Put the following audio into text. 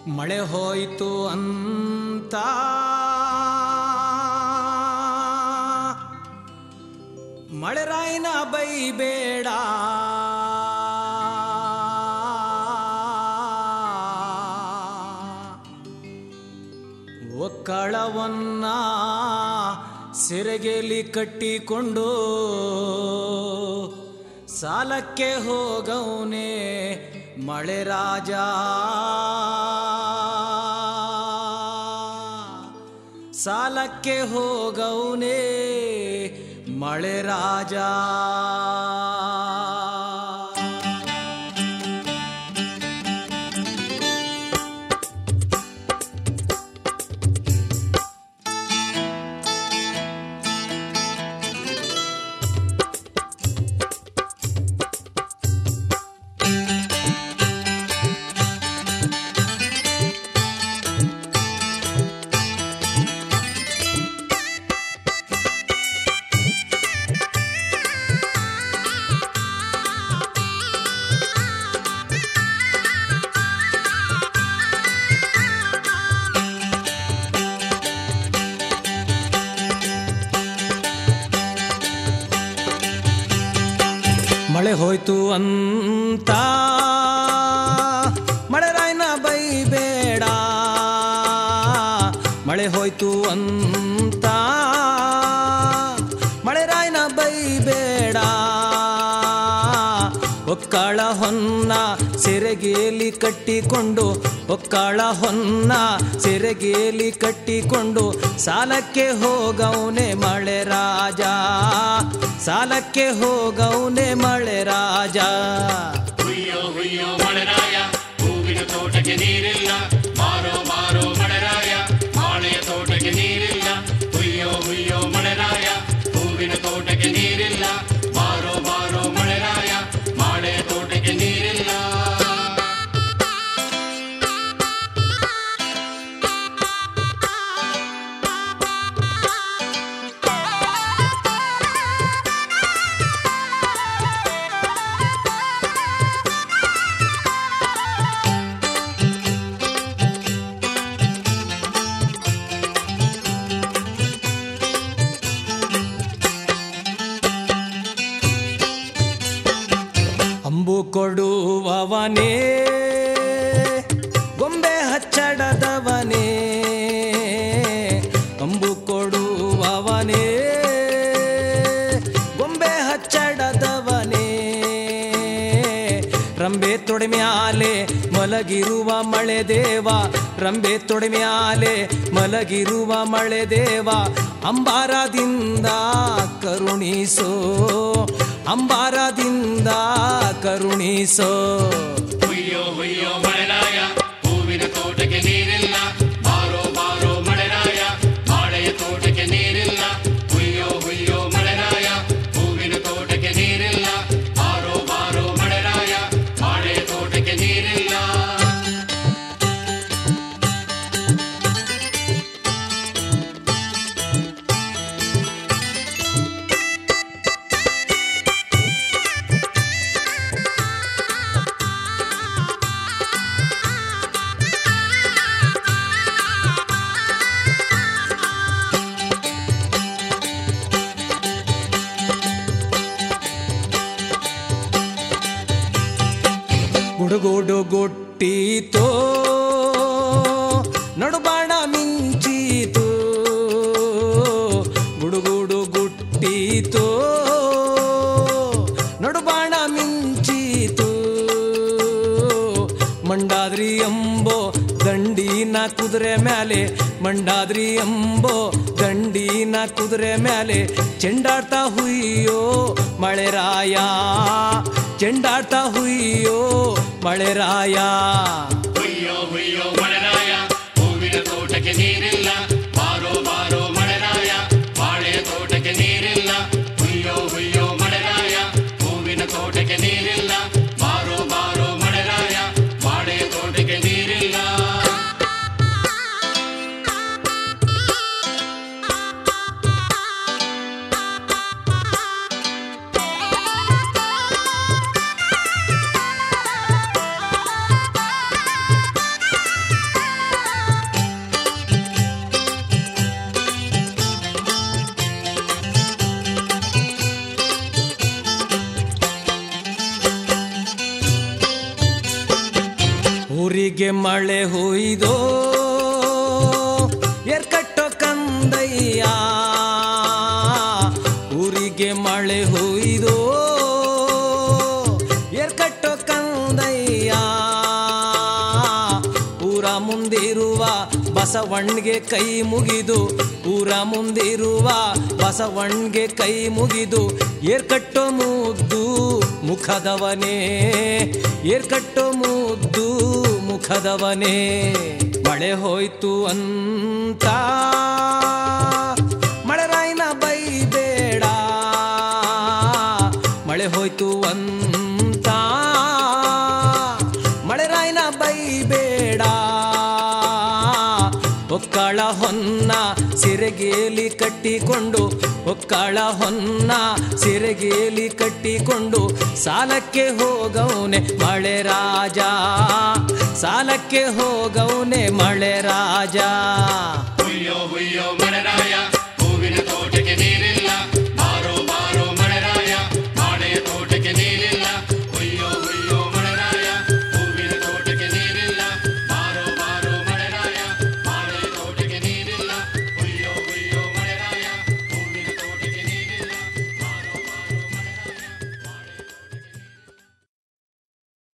ಮಳೆ ಹೋಯಿತು ಅಂತ ಮಳೆರಾಯಿನ ಬೈಬೇಡ ಒಕ್ಕಳವನ್ನ ಸೆರೆಗೆಲಿ ಕಟ್ಟಿಕೊಂಡು ಸಾಲಕ್ಕೆ ಹೋಗವನೆ ಮಳೆ ರಾಜ ಸಾಲಕ್ಕೆ ಹೋಗವನೆ ಮಳೆ ರಾಜ ಮಳೆ ಹೋಯ್ತು ಅಂತ ಮಳೆ ರಾಯ್ನ ಬೈಬೇಡ ಮಳೆ ಹೋಯ್ತು ಅಂತ ಮಳೆ ರಾಯ್ನ ಬೈಬೇಡ ಒಕ್ಕಳ ಹೊನ್ನ ಸೆರೆಗೇಲಿ ಕಟ್ಟಿಕೊಂಡು ಒಕ್ಕಳ ಹೊನ್ನ ಸೆರೆಗೇಲಿ ಕಟ್ಟಿಕೊಂಡು ಸಾಲಕ್ಕೆ ಹೋಗವನೆ ಮಳೆ ರಾಜ ಸಾಲಕ್ಕೆ ಹೋಗವನೆ ಮಳೆ ರಾಜ ಹುಯ್ಯೋ ಹುಯ್ಯೋ ಮಳೆರಾಯ ಹೂವಿನ ತೋಟಕ್ಕೆ ನೀರಿಲ್ಲ ಮಾರೋ ಮಾರೋ ಮಳೆರಾಯ ಬಾಳೆಯ ತೋಟಕ್ಕೆ ನೀರಿಲ್ಲ ಹುಯ್ಯೋ ಹುಯ್ಯೋ ಮಳೆರಾಯ ಹೂವಿನ ತೋಟಕ್ಕೆ ನೀರಿಲ್ಲ ಮಾರೋ ಮಾರೋ ಮಳೆರಾಯ ಬಾಳೆಯ ತೋಟಕ್ಕೆ ನೀರಿಲ್ಲ ಅಂಬು ಕೊಡುವವನೇ ಗೊಂಬೆ ಹಚ್ಚಡದವನೇ ಅಂಬು ಕೊಡುವವನೇ ಗೊಂಬೆ ಹಚ್ಚಡದವನೇ ರಂಬೆ ತೊಡೆಮ್ಯಾಲೆ ಮಲಗಿರುವ ಮಳೆ ದೇವ ರಂಬೆ ತೊಡೆಮ್ಯಾಲೆ ಮಲಗಿರುವ ಮಳೆ ದೇವ ಅಂಬಾರದಿಂದ ಕರುಣಿಸೋ ಅಂಬಾರದಿಂದ ಕರುಣಿಸೋ ಹುಯ್ಯೋ ಹುಯ್ಯೋ ಮಳೆರಾಯ ಹೂವಿನ ತೋಟಕ್ಕೆ ನೀರಿಲ್ಲ ಮಾರೋ ಮಾರೋ ಮಳೆರಾಯ ಬಾಳೆಯ ತೋಟಕ್ಕೆ ನೀರಿಲ್ಲ ಹುಯ್ಯೋ ಹುಯ್ಯೋ ಮಳೆರಾಯ ಹೂವಿನ ತೋಟಕ್ಕೆ ನೀರಿಲ್ಲ ಮಾರೋ ಮಾರೋ ಮಳೆರಾಯ ಬಾಳೆಯ ತೋಟಕ್ಕೆ ನೀರಿಲ್ಲ ಗುಡುಗುಡು ಗುಟ್ಟೀತೋ ನಡುಬಾಣ ಮಿಂಚೀತು ಗುಡುಗುಡು ಗುಟ್ಟೀತೋ ನಡುಬಾಣ ಮಿಂಚೀತು ಮಂಡಾದ್ರಿ ಎಂಬೋ ದಂಡಿನ ಕುದುರೆ ಮ್ಯಾಲೆ ಮಂಡಾದ್ರಿ ಎಂಬೋ ದಂಡಿನ ಕುದುರೆ ಮ್ಯಾಲೆ ಚೆಂಡಾಡ್ತಾ ಹುಯ್ಯೋ ಮಳೆರಾಯ ಚೆಂಡಾಡ್ತಾ ಹುಯ್ಯೋ ಮಳೆರಾಯ ಹುಯ್ಯೋ ಹುಯ್ಯೋ ಮಳೆರಾಯ ಹೂವಿನ ತೋಟಕ್ಕೆ ನೀರಿಲ್ಲ ಮಾರೋ ಮಾರೋ ಮಳೆರಾಯ ಬಾಳೆಯ ತೋಟಕ್ಕೆ ನೀರಿಲ್ಲ ಹುಯ್ಯೋ ಹುಯ್ಯೋ ಮಳೆರಾಯ ಹೂವಿನ ತೋಟಕ್ಕೆ ನೀರಿಲ್ಲ ಮಾರೋ ಮಾರೋ ಮಳೆರಾಯ ಬಾಳೆಯ ತೋಟಕ್ಕೆ ನೀರಿಲ್ಲ Thank ಊರಿಗೆ ಮಳೆ ಹೊಯ್ದೋ ಎರ್ಕಟ್ಟೋ ಕಂದಯ್ಯ ಊರಿಗೆ ಮಳೆ ಹೊಯ್ದೋ ಎರ್ಕಟ್ಟೋ ಕಂದಯ್ಯ ಊರ ಮುಂದಿರುವ ಬಸವಣ್ಣಿಗೆ ಕೈ ಮುಗಿದು ಊರ ಮುಂದಿರುವ ಬಸವಣ್ಣಿಗೆ ಕೈ ಮುಗಿದು ಏರ್ಕಟ್ಟೋ ಮುದ್ದು ಮುಖದವನೇ ಏರ್ಕಟ್ಟೋ ಮುದ್ದು ಮುಖದವನೇ ಮಳೆ ಹೋಯ್ತು ಅಂತ ಮಳೆರಾಯ್ನ ಬೈಬೇಡ ಮಳೆ ಹೋಯ್ತು ಅಂತ ಮಳೆರಾಯ್ನ ಬೈಬೇಡ ಒಕ್ಕಳ ಹೊನ್ನ ಸಿರೆಗೇಲಿ ಕಟ್ಟಿಕೊಂಡು ಒಕ್ಕಳ ಹೊನ್ನ ಸಿರೆಗೇಲಿ ಕಟ್ಟಿಕೊಂಡು ಸಾಲಕ್ಕೆ ಹೋಗವನೆ ಮಳೆ ರಾಜ ಸಾಲಕ್ಕೆ ಹೋಗವನೆ ಮಳೆ ರಾಜ ಹುಯ್ಯೋ ಹುಯ್ಯೋ ಮಳೆರಾಯ ಹೂವಿನ ತೋಟಕ್ಕೆ ನೀರಿಲ್ಲ